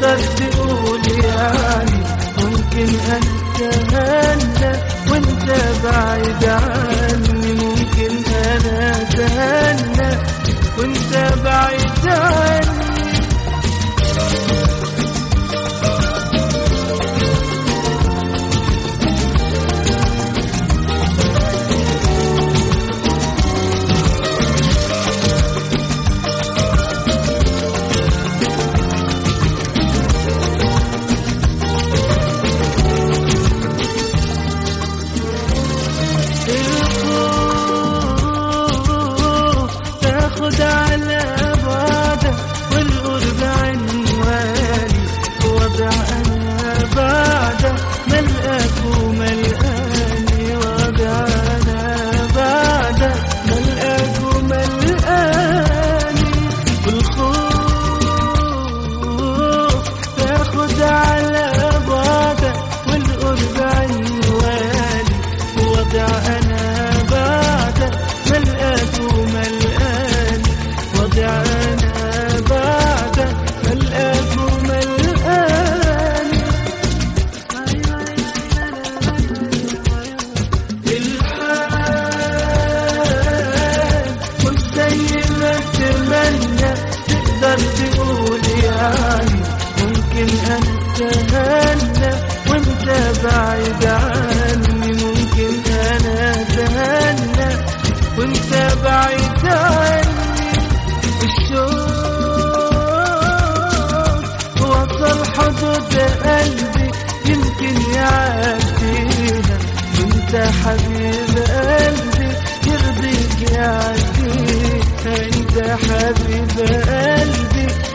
تقدر تقول يعني ممكن انا اتهنى وانت بعيد عني ممكن انا اتهنى وانت بعيد عني الخوف تاخد على بعدك والقرب عنواني وضع انا بعدك ملقاك وملقاني وضع انا بعدك ملقاك وملقاني والخوف تاخد على بعدك والقرب عنواني وضع انا بعدك ملقاك وملقاني وضع انا بعدك ملقاك وملقاني الحال مش زي ما اتمنى تقدر تقول يعني ممكن انا اتهنى وانت بعيد عني ممكن انا اتهنى وانت بعيد عني الشوق وصل حدود قلبي يمكن يعديها انت حبيب قلبي يرضيك يعديها انت حبيب قلبي